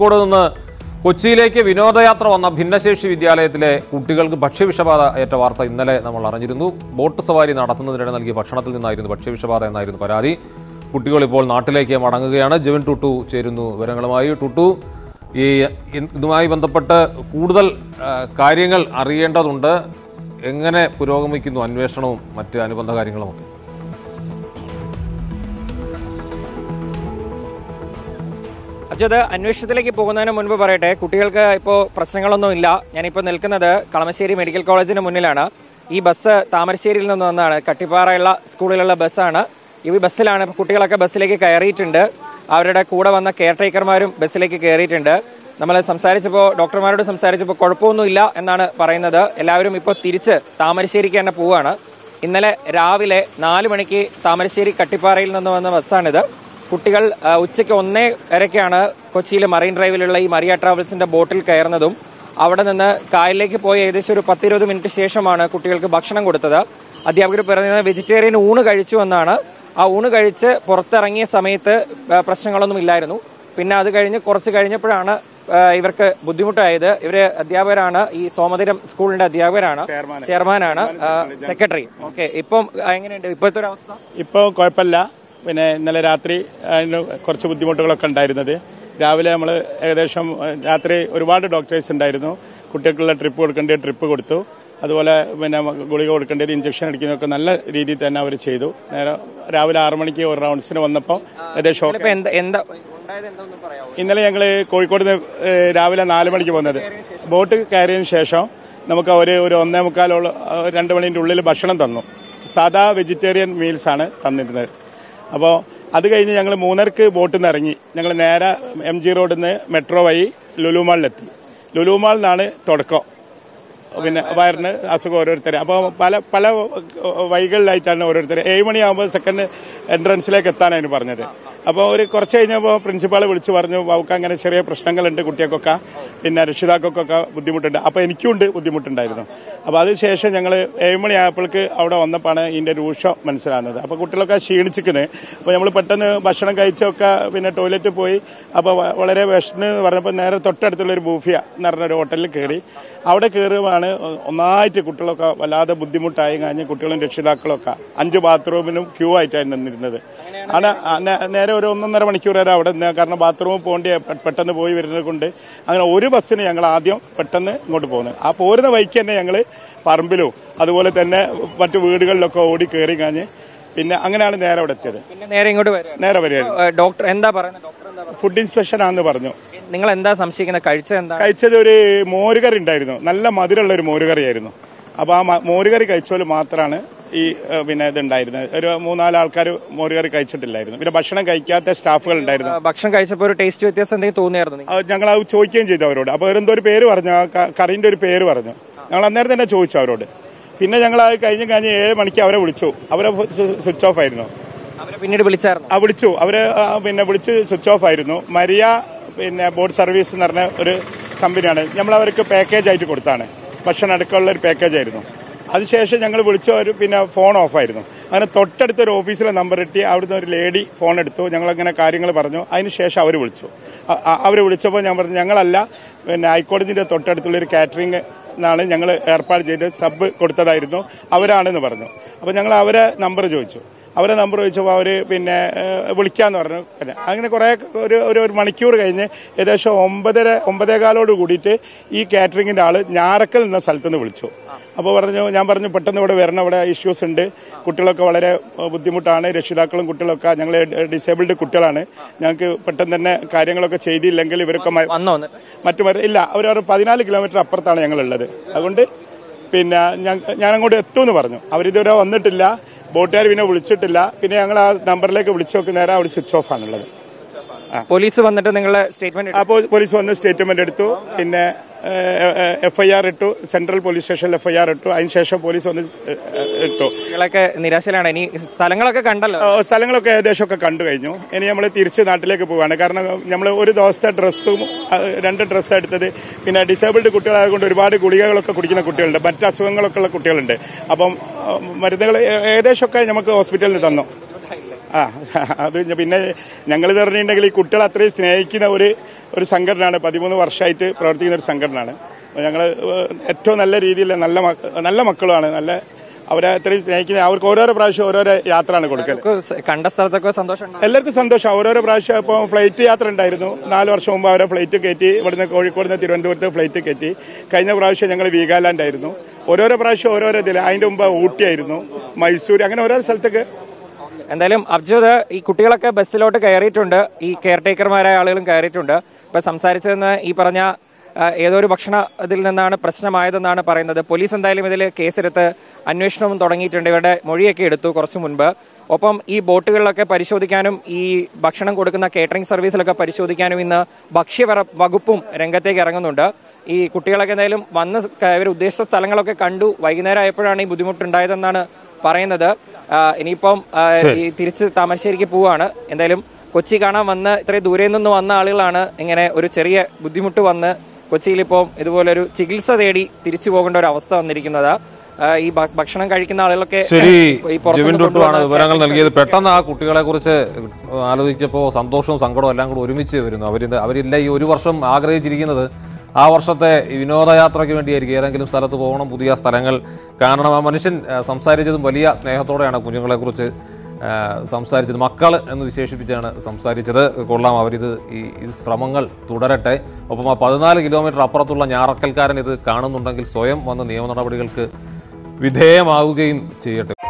കോഴിക്കോട് നിന്ന് കൊച്ചിയിലേക്ക് വിനോദയാത്ര വന്ന ഭിന്നശേഷി വിദ്യാലയത്തിലെ കുട്ടികൾക്ക് ഭക്ഷ്യവിഷബാധ ഏറ്റ വാർത്ത ഇന്നലെ നമ്മൾ അറിഞ്ഞിരുന്നു ബോട്ട് സവാരി നടത്തുന്നതിനിടെ നൽകിയ ഭക്ഷണത്തിൽ നിന്നായിരുന്നു ഭക്ഷ്യവിഷബാധ എന്നായിരുന്നു പരാതി കുട്ടികൾ ഇപ്പോൾ നാട്ടിലേക്ക് മടങ്ങുകയാണ് ജെവിൻ ടുട്ടു ചേരുന്നു വിവരങ്ങളുമായി ടുട്ടു ഈ ഇതുമായി ബന്ധപ്പെട്ട് കൂടുതൽ ആ, കാര്യങ്ങൾ അറിയേണ്ടതുണ്ട് എങ്ങനെ പുരോഗമിക്കുന്നു അന്വേഷണവും മറ്റ് അനുബന്ധ കാര്യങ്ങളുമൊക്കെ അച്ഛത് അന്വേഷണത്തിലേക്ക് പോകുന്നതിന് മുൻപ് പറയട്ടെ കുട്ടികൾക്ക് ഇപ്പോൾ പ്രശ്നങ്ങളൊന്നുമില്ല ഞാനിപ്പോൾ നിൽക്കുന്നത് കളമശ്ശേരി മെഡിക്കൽ കോളേജിന് മുന്നിലാണ് ഈ ബസ് താമരശ്ശേരിയിൽ നിന്ന് വന്നതാണ് കട്ടിപ്പാറയുള്ള സ്കൂളിലുള്ള ബസ്സാണ് ഈ ബസ്സിലാണ് കുട്ടികളൊക്കെ ബസ്സിലേക്ക് കയറിയിട്ടുണ്ട് അവരുടെ കൂടെ വന്ന കെയർ ടേക്കർമാരും ബസ്സിലേക്ക് കയറിയിട്ടുണ്ട് നമ്മൾ സംസാരിച്ചപ്പോൾ ഡോക്ടർമാരോട് സംസാരിച്ചപ്പോൾ കുഴപ്പമൊന്നുമില്ല എന്നാണ് പറയുന്നത് എല്ലാവരും ഇപ്പോൾ തിരിച്ച് താമരശ്ശേരിക്ക് തന്നെ പോവുകയാണ് ഇന്നലെ രാവിലെ നാല് മണിക്ക് താമരശ്ശേരി കട്ടിപ്പാറയിൽ നിന്ന് വന്ന ബസ്സാണിത് കുട്ടികൾ ആ, ഉച്ചയ്ക്ക് ഒന്നേ വരയ്ക്കാണ് കൊച്ചിയിലെ മറൈൻ ഡ്രൈവിലുള്ള ഈ മറിയ ട്രാവൽസിന്റെ ബോട്ടിൽ കയറുന്നതും അവിടെ നിന്ന് കായലിലേക്ക് പോയി ഏകദേശം ഒരു പത്തിരുപത് മിനിറ്റ് ശേഷമാണ് കുട്ടികൾക്ക് ഭക്ഷണം കൊടുത്തത് അധ്യാപകർ പറയുന്നത് വെജിറ്റേറിയൻ ഊണ് കഴിച്ചു എന്നാണ് ആ ഊണ് കഴിച്ച് പുറത്തിറങ്ങിയ സമയത്ത് ആ, പ്രശ്നങ്ങളൊന്നും ഇല്ലായിരുന്നു പിന്നെ അത് കഴിഞ്ഞ് കുറച്ച് കഴിഞ്ഞപ്പോഴാണ് ആ, ഇവർക്ക് ബുദ്ധിമുട്ടായത് ഇവര് അധ്യാപകരാണ് ഈ സോമതിരം സ്കൂളിന്റെ അധ്യാപകരാണ് ചെയർമാനാണ് സെക്രട്ടറി ഓക്കെ ഇപ്പം എങ്ങനെയുണ്ട് ഇപ്പോഴത്തെ ഒരു അവസ്ഥ ഇപ്പോൾ കുഴപ്പമില്ല പിന്നെ ഇന്നലെ രാത്രി അതിന് കുറച്ച് ബുദ്ധിമുട്ടുകളൊക്കെ ഉണ്ടായിരുന്നത് രാവിലെ നമ്മൾ ഏകദേശം ഏഹ്, രാത്രി ഒരുപാട് ഡോക്ടേഴ്സ് ഉണ്ടായിരുന്നു കുട്ടികൾക്കുള്ള ട്രിപ്പ് കൊടുക്കേണ്ടത് ട്രിപ്പ് കൊടുത്തു അതുപോലെ പിന്നെ ഗുളിക കൊടുക്കേണ്ടത് ഇഞ്ചക്ഷൻ അടിക്കുന്നതൊക്കെ നല്ല രീതിയിൽ തന്നെ അവർ ചെയ്തു നേരെ രാവിലെ ആറു മണിക്ക് ഒരു റൗണ്ട്സിന് വന്നപ്പോൾ ഏകദേശം okay. ഇപ്പൊ എന്താ എന്താ ഉണ്ടായത് എന്താണെന്ന് പറയാമോ ഇന്നലെ ഞങ്ങൾ കോഴിക്കോട് നിന്ന് ഏഹ്, രാവിലെ നാല് മണിക്ക് പോകുന്നത് ബോട്ട് കയറിയതിന് ശേഷം നമുക്ക് ഒരു ഒരു ഒന്നേ മുക്കാലോളം ഏഹ്, രണ്ട് മണിൻ്റെ ഉള്ളിൽ ഭക്ഷണം തന്നു സാധാ വെജിറ്റേറിയൻ മീൽസ് ആണ് തന്നിരുന്നത് അപ്പോൾ അത് കഴിഞ്ഞ് ഞങ്ങൾ മൂന്നരക്ക് ബോട്ടിൽ നിന്ന് ഇറങ്ങി ഞങ്ങൾ നേരെ എം ജി റോഡിൽ നിന്ന് മെട്രോ വഴി ലുലുമാളിലെത്തി ലുലുമാളിൽ നിന്നാണ് തുടക്കം പിന്നെ വയറിന് അസുഖം ഓരോരുത്തർ അപ്പോൾ പല പല വഴികളിലായിട്ടാണ് ഓരോരുത്തർ ഏഴ് മണിയാകുമ്പോൾ സെക്കൻഡ് എൻട്രൻസിലേക്ക് എത്താനാണ് പറഞ്ഞത് അപ്പോൾ ഒരു കുറച്ച് കഴിഞ്ഞപ്പോൾ പ്രിൻസിപ്പാൾ വിളിച്ച് പറഞ്ഞു അവർക്ക് അങ്ങനെ ചെറിയ പ്രശ്നങ്ങളുണ്ട് കുട്ടികൾക്കൊക്കെ പിന്നെ രക്ഷിതാക്കൾക്കൊക്കെ ബുദ്ധിമുട്ടുണ്ട് അപ്പോൾ എനിക്കുണ്ട് ബുദ്ധിമുട്ടുണ്ടായിരുന്നു അപ്പോൾ അതിനുശേഷം ഞങ്ങൾ ഏഴ് മണിയായപ്പോഴേക്ക് അവിടെ വന്നപ്പോഴാണ് ഇതിൻ്റെ രൂക്ഷം മനസ്സിലാകുന്നത് അപ്പോൾ കുട്ടികളൊക്കെ ക്ഷീണിച്ചിരിക്കുന്നത് അപ്പോൾ നമ്മൾ പെട്ടെന്ന് ഭക്ഷണം കഴിച്ചൊക്കെ പിന്നെ ടോയ്ലറ്റിൽ പോയി അപ്പോൾ വ- വളരെ വിഷന്ന് പറഞ്ഞപ്പോൾ നേരെ തൊട്ടടുത്തുള്ള ഒരു ബൂഫിയ എന്ന് പറഞ്ഞ ഒരു ഹോട്ടലിൽ കയറി അവിടെ കയറുകയാണ് ഒന്നായിട്ട് കുട്ടികളൊക്കെ വല്ലാതെ ബുദ്ധിമുട്ടായി കഴിഞ്ഞ് കുട്ടികളും രക്ഷിതാക്കളും ഒക്കെ അഞ്ച് ബാത്റൂമിനും ക്യൂ ആയിട്ടാണ് നിന്നിരുന്നത് ആണ് ആ നേ- നേരെ ഒരു ഒന്നൊന്നര മണിക്കൂർ വരെ അവിടെ നിന്ന് കാരണം ബാത്റൂമിൽ പോകേണ്ടി പെ- പെട്ടെന്ന് പോയി വരുന്നത് കൊണ്ട് അങ്ങനെ ഒരു ബസ്സിന് ഞങ്ങൾ ആദ്യം പെട്ടെന്ന് ഇങ്ങോട്ട് പോകുന്നത് ആ പോരുന്ന വഴിക്ക് തന്നെ ഞങ്ങൾ പറമ്പിലും അതുപോലെ തന്നെ മറ്റു വീടുകളിലൊക്കെ ഓടി കയറി കഴിഞ്ഞ് പിന്നെ അങ്ങനെയാണ് നേരെ അവിടെ എത്തിയത് പിന്നെ നേരെ ഇങ്ങോട്ട് വരിക നേരെ വരികയായിരുന്നു ഡോക്ടർ എന്താ പറയുന്നത് ഡോക്ടർ എന്താ പറയുന്നത് ഫുഡ് ഇൻസ്പെക്ഷൻ ആണെന്ന് പറഞ്ഞു നിങ്ങൾ എന്താ സംശയിക്കുന്നത് കഴിച്ചത് എന്താ കഴിച്ചത് ഒരു മോരുകറി ഉണ്ടായിരുന്നു നല്ല മധുരമുള്ള ഒരു മോരുകറിയായിരുന്നു അപ്പോൾ ആ മ- മോരുകറി കഴിച്ചോല് മാത്രമാണ് ഈ ഏഹ്, പിന്നെ ഇത് ഉണ്ടായിരുന്നത് ഒരു മൂന്നാല് ആൾക്കാർ മോരുകറി കഴിച്ചിട്ടില്ലായിരുന്നു പിന്നെ ഭക്ഷണം കഴിക്കാത്ത സ്റ്റാഫുകൾ ഉണ്ടായിരുന്നു ഭക്ഷണം കഴിച്ചപ്പോൾ ഒരു ടേസ്റ്റ് വ്യത്യാസം എന്തെങ്കിലും തോന്നിയായിരുന്നു നിങ്ങൾക്ക്? അത് ഞങ്ങൾ അത് ചോദിക്കുകയും ചെയ്തു അവരോട് അപ്പോൾ അവരെന്തോ ഒരു പേര് പറഞ്ഞു ആ ക- കറിന്റെ ഒരു പേര് പറഞ്ഞു ഞങ്ങൾ അന്നേരം തന്നെ ചോദിച്ചു അവരോട് പിന്നെ ഞങ്ങൾ അത് കഴിഞ്ഞ് കഴിഞ്ഞ് ഏഴ് മണിക്ക് അവരെ വിളിച്ചു അവരെ സ്വിച്ച് ഓഫ് ആയിരുന്നു അവരെ പിന്നീട് വിളിച്ചായിരുന്നു ആ വിളിച്ചു അവര് ആ, പിന്നെ വിളിച്ച് സ്വിച്ച് ഓഫ് ആയിരുന്നു മരിയ പിന്നെ ബോട്ട് സർവീസ് എന്ന് പറഞ്ഞ ഒരു കമ്പനിയാണ് നമ്മൾ അവർക്ക് പാക്കേജ് ആയിട്ട് കൊടുത്താണ് ഭക്ഷണം അടക്കമുള്ള ഒരു പാക്കേജ് ആയിരുന്നു അതിനുശേഷം ഞങ്ങൾ വിളിച്ച ഒരു പിന്നെ ഫോൺ ഓഫ് ആയിരുന്നു അങ്ങനെ തൊട്ടടുത്ത ഒരു ഓഫീസിലെ നമ്പർ കിട്ടി അവിടുന്ന് ഒരു ലേഡി ഫോൺ എടുത്തു ഞങ്ങളങ്ങനെ കാര്യങ്ങൾ പറഞ്ഞു അതിനുശേഷം അവർ വിളിച്ചു അവർ വിളിച്ചപ്പോൾ ഞാൻ പറഞ്ഞു ഞങ്ങളല്ല പിന്നെ ഹൈക്കോടതിന്റെ തൊട്ടടുത്തുള്ള ഒരു കാറ്ററിംഗ് എന്നാണ് ഞങ്ങൾ ഏർപ്പാട് ചെയ്ത് സബ് കൊടുത്തതായിരുന്നു അവരാണെന്ന് പറഞ്ഞു അപ്പോൾ ഞങ്ങൾ അവരെ നമ്പർ ചോദിച്ചു അവരെ നമ്പർ ചോദിച്ചപ്പോൾ അവർ പിന്നെ ഏഹ്, വിളിക്കാന്ന് പറഞ്ഞു പിന്നെ അങ്ങനെ കുറേ ഒരു ഒരു ഒരു മണിക്കൂർ കഴിഞ്ഞ് ഏകദേശം ഒമ്പതര ഒമ്പതേകാലോട് കൂടിയിട്ട് ഈ കാറ്ററിംഗിന്റെ ആള് ഞാറക്കൽ എന്ന സ്ഥലത്ത് നിന്ന് വിളിച്ചു അപ്പോൾ പറഞ്ഞു ഞാൻ പറഞ്ഞു പെട്ടെന്ന് ഇവിടെ വരണം ഇവിടെ ഇഷ്യൂസ് ഉണ്ട് കുട്ടികളൊക്കെ വളരെ ഏഹ്, ബുദ്ധിമുട്ടാണ് രക്ഷിതാക്കളും കുട്ടികളൊക്കെ ഞങ്ങൾ ഡിസേബിൾഡ് കുട്ടികളാണ് ഞങ്ങൾക്ക് പെട്ടെന്ന് തന്നെ കാര്യങ്ങളൊക്കെ ചെയ്തില്ലെങ്കിൽ ഇവരൊക്കെ മ- വന്നോ എന്നിട്ട് മറ്റു മര ഇല്ല അവർ ഒരു പതിനാല് കിലോമീറ്റർ അപ്പുറത്താണ് ഞങ്ങളുള്ളത് അതുകൊണ്ട് പിന്നെ ഞാൻ- ഞാൻ അങ്ങോട്ട് എത്തുമെന്ന് പറഞ്ഞു അവരിതുവരെ വന്നിട്ടില്ല ബോട്ടുകാർ പിന്നെ വിളിച്ചിട്ടില്ല പിന്നെ ഞങ്ങൾ ആ നമ്പറിലേക്ക് വിളിച്ചു നോക്കി നേരെ അവിടെ സ്വിച്ച് ഓഫ് ആണുള്ളത് പോലീസ് വന്നിട്ട് നിങ്ങളുടെ സ്റ്റേറ്റ്മെന്റ് അപ്പോൾ പോലീസ് വന്ന് സ്റ്റേറ്റ്മെന്റ് എടുത്തു പിന്നെ എഫ് ഐ ആർ ഇട്ടു സെൻട്രൽ പോലീസ് സ്റ്റേഷനിൽ എഫ് ഐ ആർ ഇട്ടു അതിനുശേഷം പോലീസ് വന്ന് ഏഹ്, ഇട്ടു കുട്ടികളൊക്കെ നിരാശയിലാണ് ഇനി സ്ഥലങ്ങളൊക്കെ കണ്ടല്ലോ ആ, സ്ഥലങ്ങളൊക്കെ ഏകദേശമൊക്കെ കണ്ടു കഴിഞ്ഞു ഇനി നമ്മൾ തിരിച്ച് നാട്ടിലേക്ക് പോവാണ് കാരണം നമ്മൾ ഒരു ദിവസത്തെ ഡ്രസ്സും ആ, രണ്ട് ഡ്രസ്സ് എടുത്തത് പിന്നെ ഡിസേബിൾഡ് കുട്ടികളായതുകൊണ്ട് ഒരുപാട് ഗുളികകളൊക്കെ കുടിക്കുന്ന കുട്ടികളുണ്ട് മറ്റ് അസുഖങ്ങളൊക്കെ ഉള്ള കുട്ടികളുണ്ട് അപ്പം ആ, മരുന്നുകൾ ഏ- ഏകദേശമൊക്കെ നമുക്ക് ഹോസ്പിറ്റലിൽ തന്നു ആ അത് ഞ- പിന്നെ ഞങ്ങൾ പറഞ്ഞിട്ടുണ്ടെങ്കിൽ ഈ കുട്ടികളെ അത്രയും സ്നേഹിക്കുന്ന ഒരു ഒരു സംഘടനയാണ് പതിമൂന്ന് വർഷമായിട്ട് പ്രവർത്തിക്കുന്ന ഒരു സംഘടനയാണ് ഞങ്ങൾ ഏറ്റവും നല്ല രീതിയിൽ നല്ല മക്ക- നല്ല മക്കളുമാണ് നല്ല അവരെ അത്രയും സ്നേഹിക്കുന്ന അവർക്ക് ഓരോരോ പ്രാവശ്യം ഓരോരോ യാത്രയാണ് കൊടുക്കൽ നമുക്ക് സ് കണ്ട സ്ഥലത്തൊക്കെ സന്തോഷം ഉണ്ടാവും. എല്ലാവർക്കും സന്തോഷം ഓരോരോ പ്രാവശ്യം ഇപ്പോൾ ഫ്ലൈറ്റ് യാത്ര ഉണ്ടായിരുന്നു നാല് വർഷം മുമ്പ് അവരെ ഫ്ലൈറ്റ് കയറ്റി ഇവിടുന്ന് കോഴിക്കോട് നിന്ന് തിരുവനന്തപുരത്ത് ഫ്ലൈറ്റ് കയറ്റി കഴിഞ്ഞ പ്രാവശ്യം ഞങ്ങൾ വീഗാലാൻഡ് ആയിരുന്നു ഓരോരോ പ്രാവശ്യം ഓരോരോ ഇതിൽ അതിന്റെ മുമ്പ് ഊട്ടിയായിരുന്നു മൈസൂർ അങ്ങനെ ഓരോ സ്ഥലത്തൊക്കെ എന്തായാലും അബ്ജുദ് ഈ കുട്ടികളൊക്കെ ബസ്സിലോട്ട് കയറിയിട്ടുണ്ട് ഈ കെയർ ടേക്കർമാരായ ആളുകളും കയറിയിട്ടുണ്ട് ഇപ്പൊ സംസാരിച്ചതെന്ന് ഈ പറഞ്ഞ ആ, ഏതോ ഒരു ഭക്ഷണ ഇതിൽ നിന്നാണ് പ്രശ്നമായതെന്നാണ് പറയുന്നത് പോലീസ് എന്തായാലും ഇതിൽ കേസെടുത്ത് അന്വേഷണവും തുടങ്ങിയിട്ടുണ്ട് ഇവരുടെ മൊഴിയൊക്കെ എടുത്തു കുറച്ചു മുൻപ് ഒപ്പം ഈ ബോട്ടുകളിലൊക്കെ പരിശോധിക്കാനും ഈ ഭക്ഷണം കൊടുക്കുന്ന കേറ്ററിംഗ് സർവീസിലൊക്കെ പരിശോധിക്കാനും ഇന്ന് ഭക്ഷ്യ വര- വകുപ്പും രംഗത്തേക്ക് ഇറങ്ങുന്നുണ്ട് ഈ കുട്ടികളൊക്കെ എന്തായാലും വന്ന് ക- ഇവർ ഉദ്ദേശിച്ച സ്ഥലങ്ങളൊക്കെ കണ്ടു വൈകുന്നേരം ആയപ്പോഴാണ് ഈ ബുദ്ധിമുട്ടുണ്ടായതെന്നാണ് പറയുന്നത് ആ, ഇനിയിപ്പം ആ, ഈ തിരിച്ച് താമരശ്ശേരിക്ക് പോവാണ് എന്തായാലും കൊച്ചി കാണാൻ വന്ന് ഇത്രയും ദൂരെ നിന്ന് വന്ന ആളുകളാണ് ഇങ്ങനെ ഒരു ചെറിയ ബുദ്ധിമുട്ട് വന്ന് കൊച്ചിയിൽ ഇപ്പോൾ ഇതുപോലൊരു ചികിത്സ തേടി തിരിച്ചു പോകേണ്ട ഒരു അവസ്ഥ വന്നിരിക്കുന്നത് ആ, ഈ ഭ- ഭക്ഷണം കഴിക്കുന്ന ആളുകളൊക്കെ ശരി ഈ പുറത്തുനിന്ന് ജെവിൻ ടുട്ടുവാണ് കൊണ്ടുവന്ന വിവരങ്ങൾ നൽകിയത് പെട്ടെന്ന് ആ കുട്ടികളെ കുറിച്ച് ആലോചിച്ചപ്പോൾ സന്തോഷവും സങ്കടവും എല്ലാം കൂടെ ഒരുമിച്ച് വരുന്നു അവരിത് അവരില്ല ഈ ഒരു വർഷം ആഗ്രഹിച്ചിരിക്കുന്നത് ആ വർഷത്തെ ഈ വിനോദയാത്രയ്ക്ക് വേണ്ടിയായിരിക്കും ഏതെങ്കിലും സ്ഥലത്ത് പോകണം പുതിയ സ്ഥലങ്ങൾ കാണണം ആ മനുഷ്യൻ ആ, സംസാരിച്ചതും വലിയ സ്നേഹത്തോടെയാണ് കുഞ്ഞുങ്ങളെ കുറിച്ച് സംസാരിച്ചത് മക്കൾ എന്ന് വിശേഷിപ്പിച്ചാണ് സംസാരിച്ചത് കൊള്ളാം അവരിത് ഈ ഈ ശ്രമങ്ങൾ തുടരട്ടെ ഒപ്പം ആ പതിനാല് കിലോമീറ്റർ അപ്പുറത്തുള്ള ഞാറക്കൽക്കാരൻ ഇത് കാണുന്നുണ്ടെങ്കിൽ സ്വയം വന്ന് നിയമ നടപടികൾക്ക് വിധേയമാവുകയും ചെയ്യട്ടെ